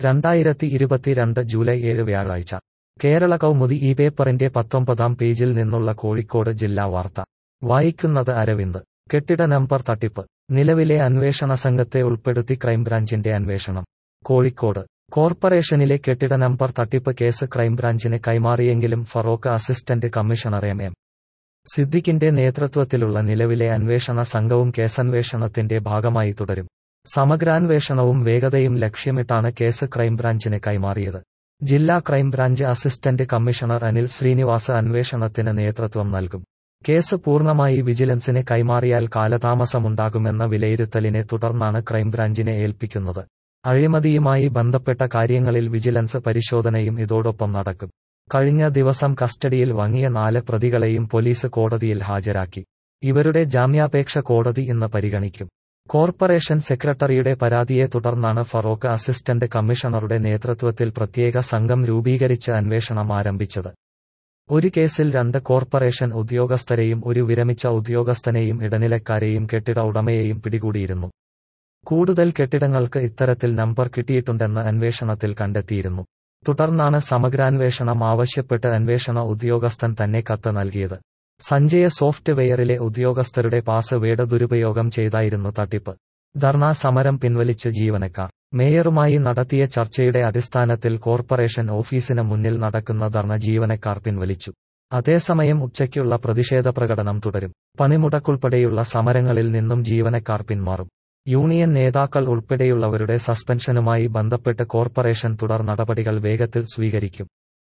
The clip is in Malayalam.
രണ്ടായിരത്തി ഇരുപത്തിരണ്ട് ജൂലൈ ഏഴ് വ്യാഴാഴ്ച കേരള കൗമുദി ഈ പേപ്പറിന്റെ പത്തൊമ്പതാം പേജിൽ നിന്നുള്ള കോഴിക്കോട് ജില്ലാ വാർത്ത വായിക്കുന്നത് അരവിന്ദ് കെട്ടിട നമ്പർ തട്ടിപ്പ് നിലവിലെ അന്വേഷണ സംഘത്തെ ഉൾപ്പെടുത്തി ക്രൈംബ്രാഞ്ചിന്റെ അന്വേഷണം കോഴിക്കോട് കോർപ്പറേഷനിലെ കെട്ടിട നമ്പർ തട്ടിപ്പ് കേസ് ക്രൈംബ്രാഞ്ചിന് കൈമാറിയെങ്കിലും Farook assistant commissioner M M സിദ്ദിഖിന്റെ നേതൃത്വത്തിലുള്ള നിലവിലെ അന്വേഷണ സംഘവും കേസന്വേഷണത്തിന്റെ ഭാഗമായി തുടരും സമഗ്രാന്വേഷണവും വേഗതയും ലക്ഷ്യമിട്ടാണ് കേസ് ക്രൈംബ്രാഞ്ചിന് കൈമാറിയത് ജില്ലാ crime branch assistant commissioner Anil Srinivas അന്വേഷണത്തിന് നേതൃത്വം നൽകും കേസ് പൂർണ്ണമായി വിജിലൻസിന് കൈമാറിയാൽ കാലതാമസമുണ്ടാകുമെന്ന വിലയിരുത്തലിനെ തുടർന്നാണ് ക്രൈംബ്രാഞ്ചിനെ ഏൽപ്പിക്കുന്നത് അഴിമതിയുമായി ബന്ധപ്പെട്ട കാര്യങ്ങളിൽ വിജിലൻസ് പരിശോധനയും ഇതോടൊപ്പം നടക്കും കഴിഞ്ഞ ദിവസം കസ്റ്റഡിയിൽ വാങ്ങിയ നാല് പ്രതികളെയും പോലീസ് കോടതിയിൽ ഹാജരാക്കി ഇവരുടെ ജാമ്യാപേക്ഷ കോടതി ഇന്ന് പരിഗണിക്കും കോർപ്പറേഷൻ സെക്രട്ടറിയുടെ പരാതിയെ തുടർന്നാണ് ഫറോക്ക് അസിസ്റ്റന്റ് കമ്മീഷണറുടെ നേതൃത്വത്തിൽ പ്രത്യേക സംഘം രൂപീകരിച്ച് അന്വേഷണം ആരംഭിച്ചത് ഒരു കേസിൽ രണ്ട് കോർപ്പറേഷൻ ഉദ്യോഗസ്ഥരെയും ഒരു വിരമിച്ച ഉദ്യോഗസ്ഥനെയും ഇടനിലക്കാരെയും കെട്ടിട ഉടമയെയും പിടികൂടിയിരുന്നു കൂടുതൽ കെട്ടിടങ്ങൾക്ക് ഇത്തരത്തിൽ നമ്പർ കിട്ടിയിട്ടുണ്ടെന്ന് അന്വേഷണത്തിൽ കണ്ടെത്തിയിരുന്നു തുടർന്നാണ് സമഗ്രാന്വേഷണം ആവശ്യപ്പെട്ട് അന്വേഷണ ഉദ്യോഗസ്ഥൻ തന്നെ കത്ത് നൽകിയത് സഞ്ജയ സോഫ്റ്റ്വെയറിലെ ഉദ്യോഗസ്ഥരുടെ പാസ്വേഡ് ദുരുപയോഗം ചെയ്തായിരുന്നു തട്ടിപ്പ് ധർണാ സമരം പിൻവലിച്ച് ജീവനക്കാർ മേയറുമായി നടത്തിയ ചർച്ചയുടെ അടിസ്ഥാനത്തിൽ കോർപ്പറേഷൻ ഓഫീസിന് മുന്നിൽ നടക്കുന്ന ധർണ ജീവനക്കാർ പിൻവലിച്ചു അതേസമയം ഉച്ചയ്ക്കുള്ള പ്രതിഷേധ പ്രകടനം തുടരും പണിമുടക്കുൾപ്പെടെയുള്ള സമരങ്ങളിൽ നിന്നും ജീവനക്കാർ പിന്മാറും യൂണിയൻ നേതാക്കൾ ഉൾപ്പെടെയുള്ളവരുടെ സസ്പെൻഷനുമായി ബന്ധപ്പെട്ട് കോർപ്പറേഷൻ തുടർ നടപടികൾ വേഗത്തിൽ സ്വീകരിക്കും